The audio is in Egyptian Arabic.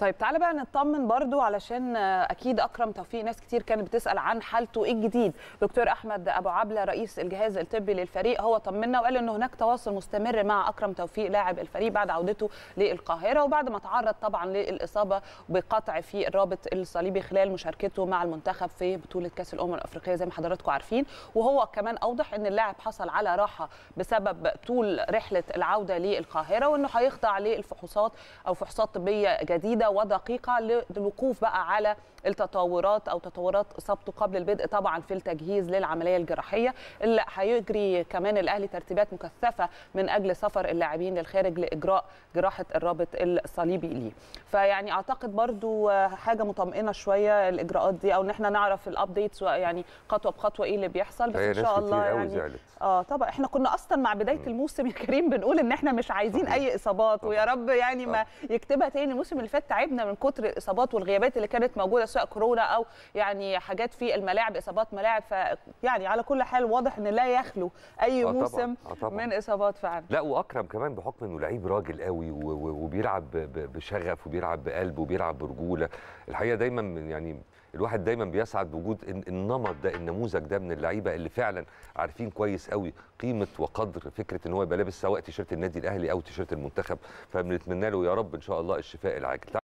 طيب تعالى بقى نطمن برضو علشان اكيد اكرم توفيق ناس كتير كانت بتسال عن حالته ايه الجديد دكتور احمد ابو عبله رئيس الجهاز الطبي للفريق هو طمنا وقال ان هناك تواصل مستمر مع اكرم توفيق لاعب الفريق بعد عودته للقاهره وبعد ما تعرض طبعا للاصابه بقطع في الرابط الصليبي خلال مشاركته مع المنتخب في بطوله كاس الامم الافريقيه زي ما حضراتكم عارفين وهو كمان اوضح ان اللاعب حصل على راحه بسبب طول رحله العوده للقاهره وانه هيخضع للفحوصات او فحوصات طبيه جديده ودقيقه للوقوف بقى على التطورات او تطورات اصابته قبل البدء طبعا في التجهيز للعمليه الجراحيه اللي هيجري كمان الاهلي ترتيبات مكثفه من اجل سفر اللاعبين للخارج لاجراء جراحه الرابط الصليبي ليه فيعني اعتقد برضو حاجه مطمئنه شويه الاجراءات دي او ان احنا نعرف الابديتس يعني خطوه بخطوه ايه اللي بيحصل بس ان شاء الله يعني زعلت. اه طبعا احنا كنا اصلا مع بدايه الموسم يا كريم بنقول ان احنا مش عايزين صحيح. اي اصابات ويا رب يعني ما طبعا. يكتبها تاني الموسم اللي فات تعبنا من كتر الاصابات والغيابات اللي كانت موجوده سواء كورونا او يعني حاجات في الملاعب اصابات ملاعب ف يعني على كل حال واضح ان لا يخلو اي آه طبعاً. موسم آه طبعاً. من اصابات فعلا لا واكرم كمان بحكم انه لعيب راجل قوي و- و- وبيلعب ب- ب- بشغف وبيلعب بقلب وبيلعب برجوله الحقيقه دايما من- يعني الواحد دايما بيسعد بوجود الن- النمط ده النموذج ده من اللعيبه اللي فعلا عارفين كويس قوي قيمه وقدر فكره ان هو يبقى لابس سواء تيشيرت النادي الاهلي او تيشيرت المنتخب فبنتمنى له يا رب ان شاء الله الشفاء العاجل